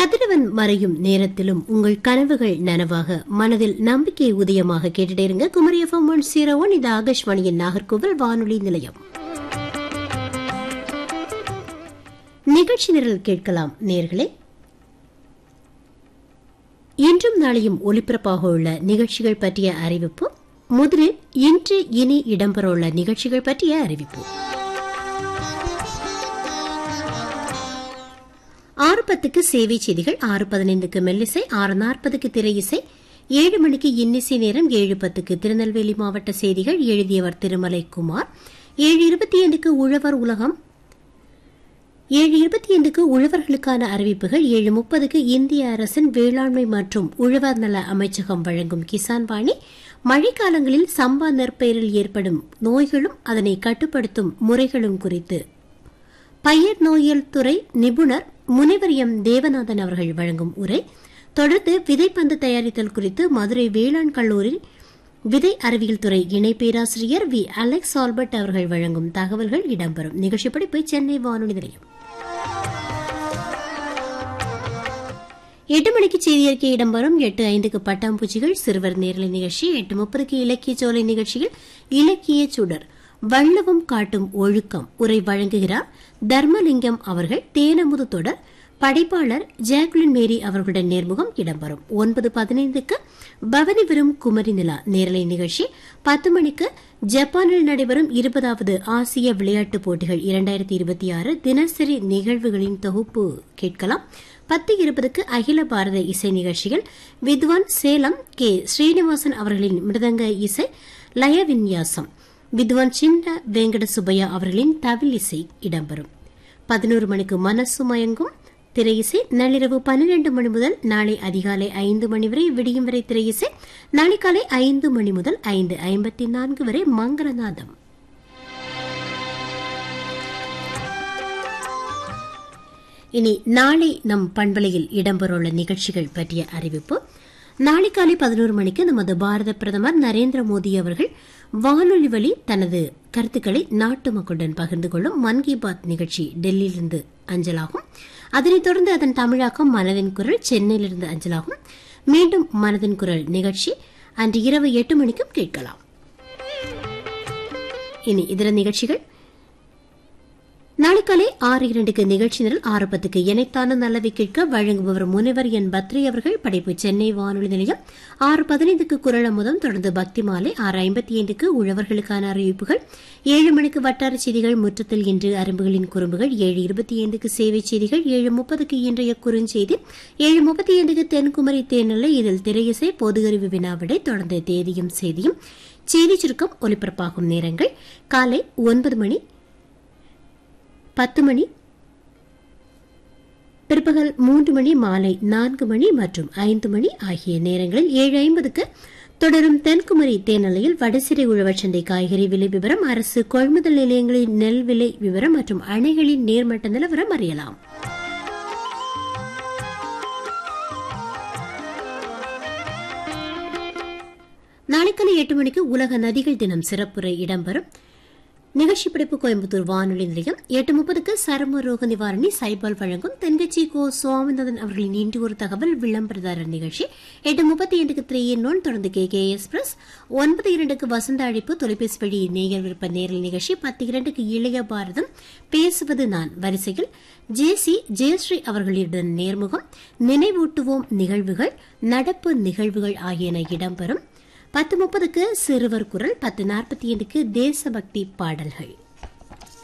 கதிரவன் மறையும் நேரத்திலும் உங்கள் கனவுகள் நனவாக மனதில் நம்பிக்கை உதயமாக கேட்டுட்டே இருங்க Kumari FM one zero one இது ஆகாஷ்வாணியின் நாகர்கோவில் வானொலி நிலையம் நிகழ்ச்சி நிரல் கேட்கலாம் நேர்களே இன்றும் நாளையும் ஒலிபரப்பாக உள்ள நிகழ்ச்சிகள் பற்றிய அறிவிப்பு முதலில் இன்று இனி இடம்பெறவுள்ள நிகழ்ச்சிகள் பற்றிய அறிவிப்பு ஆறு பத்துக்கு சேவை செய்திகள் ஆறு பதினைந்துக்கு மெல்லிசை ஆறு நாற்பதுக்கு திரை இசை ஏழு மணிக்கு இன்னிசை நேரம் ஏழு பத்துக்கு திருநெல்வேலி மாவட்ட செய்திகள் எழுதியவர் திருமலை குமார் ஏழு இருபத்தி ஐந்துக்கு உழவர் உலகம் ஏழு இருபத்தி ஐந்துக்கு உழவர்களுக்கான அறிவிப்புகள் ஏழு முப்பதுக்கு இந்திய அரசின் வேளாண்மை மற்றும் உழவர் நல அமைச்சகம் வழங்கும் கிசான் வாணி மழைக்காலங்களில் சம்பா நெற்பயிரில் ஏற்படும் நோய்களும் அதனை கட்டுப்படுத்தும் முறைகளும் குறித்து பயிர் நோயியல் துறை நிபுணர் முனைவர் எம் தேவநாதன் அவர்கள் வழங்கும் உரை தொடர்ந்து விதைப்பந்து தயாரித்தல் குறித்து மதுரை வேளாண் கல்லூரி விதை அறிவியல் துறை இணை பேராசிரியர் வி அலெக்ஸ் ஆல்பர்ட் அவர்கள் வழங்கும் தகவல்கள் இடம்பெறும் நிகழ்ச்சி படிப்பு சென்னை வானொலி நிலையம் எட்டு மணிக்கு செய்தி அறிக்கை இடம்பெறும் எட்டு ஐந்துக்கு பட்டாம்பூச்சிகள் சிறுவர் நேரலை நிகழ்ச்சி எட்டு முப்பதுக்கு இலக்கிய சோலை நிகழ்ச்சியில் இலக்கிய சுடர் வள்ளுவம் காட்டும் ஒழுக்கம் உரை வழங்குகிறார் தர்மலிங்கம் அவர்கள் தேனமுது தொடர் படைப்பாளர் ஜாக்குலின் மேரி அவர்களுடன் நேர்முகம் இடம்பெறும் ஒன்பது பதினைந்துக்கு பவனி வரும் குமரி நிலா நேரலை நிகழ்ச்சி பத்து மணிக்கு ஜப்பானில் நடைபெறும் இருபதாவது ஆசிய விளையாட்டுப் போட்டிகள் இரண்டாயிரத்தி இருபத்தி ஆறு தினசரி நிகழ்வுகளின் தொகுப்பு கேட்கலாம் பத்து இருபதுக்கு அகில பாரத இசை நிகழ்ச்சிகள் வித்வான் சேலம் கே ஸ்ரீனிவாசன் அவர்களின் மிருதங்க இசை லய விநியாசம் வித்வான் சின்ன வெங்கட சுப்பையா அவர்களின் தவில் இசை இடம்பெறும் பதினோரு மணிக்கு மனசு மயங்கும் திரையிசை நள்ளிரவு பன்னிரண்டு மணி முதல் நாளை அதிகாலை ஐந்து மணி வரை விடியும் வரை திரையிசை நாளை காலை ஐந்து மணி முதல் ஐந்து ஐம்பத்தி நான்கு வரை மங்களநாதம் இனி நாளை நம் பண்பலையில் இடம்பெறவுள்ள நிகழ்ச்சிகள் பற்றிய அறிவிப்பு நாளை காலை பதினோரு மணிக்கு நமது பாரத பிரதமர் நரேந்திர மோடி அவர்கள் வானொலி வழி தனது கருத்துக்களை நாட்டு மக்களுடன் பகிர்ந்து கொள்ளும் மன் கி பாத் நிகழ்ச்சி டெல்லியிலிருந்து அஞ்சலாகும் அதனைத் தொடர்ந்து அதன் தமிழாக்கம் மனதின் குரல் சென்னையிலிருந்து அஞ்சலாகும் மீண்டும் மனதின் குரல் நிகழ்ச்சி அன்று இரவு எட்டு மணிக்கும் கேட்கலாம் இனி இதர நிகழ்ச்சிகள் நாளை காலை ஆறு இரண்டுக்கு நிகழ்ச்சி நிரல் ஆறு பத்துக்கு இணைத்தான நல்லவை கேட்க வழங்குபவர் முனைவர் என் பத்ரி அவர்கள் படைப்பு சென்னை வானொலி நிலையம் ஆறு பதினைந்துக்கு குரல் அமுதம் தொடர்ந்து பக்தி மாலை ஆறு ஐம்பத்தி ஐந்துக்கு உழவர்களுக்கான அறிவிப்புகள் ஏழு மணிக்கு வட்டார செய்திகள் முற்றத்தில் இன்று அரும்புகளின் குறும்புகள் ஏழு இருபத்தி ஐந்துக்கு சேவை செய்திகள் ஏழு முப்பதுக்கு இன்றைய குறுஞ்செய்தி ஏழு முப்பத்தி ஐந்துக்கு தென்குமரி தேனிலை இதில் திரையிசை பொதுகறிவு வினாவிடை தொடர்ந்து தேதியும் செய்தியும் செய்தி சுருக்கம் ஒலிபரப்பாகும் நேரங்கள் காலை ஒன்பது மணி பத்து மணி பிற்பகல் மூன்று மணி மாலை நான்கு மணி மற்றும் ஐந்து மணி ஆகிய நேரங்களில் ஏழு ஐம்பதுக்கு தொடரும் தென்குமரி தேனலையில் வடசிறை உழவர் சந்தை காய்கறி விலை விவரம் அரசு கொள்முதல் நிலையங்களின் நெல் விலை விவரம் மற்றும் அணைகளின் நீர்மட்ட நிலவரம் அறியலாம் நாளைக்காலை எட்டு மணிக்கு உலக நதிகள் தினம் சிறப்புரை இடம்பெறும் நிகழ்ச்சி பிடிப்பு கோயம்புத்தூர் வானொலி நிலையம் எட்டு முப்பதுக்கு சரும ரோக நிவாரணி சைபால் வழங்கும் தென்கட்சி கோ சுவாமிநாதன் அவர்களின் இன்று ஒரு தகவல் விளம்பரதாரர் நிகழ்ச்சி எட்டு முப்பத்தி இரண்டுக்கு த்ரீ நோன் தொடர்ந்து கே கே எக்ஸ்பிரஸ் ஒன்பது இரண்டுக்கு வசந்த அழைப்பு தொலைபேசி வழி நேயர் விருப்ப நேரல் நிகழ்ச்சி பத்து இரண்டுக்கு இளைய பாரதம் பேசுவது நான் வரிசையில் ஜேசி ஜெயஸ்ரீ அவர்களுடன் நேர்முகம் நினைவூட்டுவோம் நிகழ்வுகள் நடப்பு நிகழ்வுகள் ஆகியன இடம்பெறும் பத்து முப்பதுக்கு சிறுவர் குரல் பத்து நாற்பத்தி ஐந்துக்கு தேசபக்தி பாடல்கள்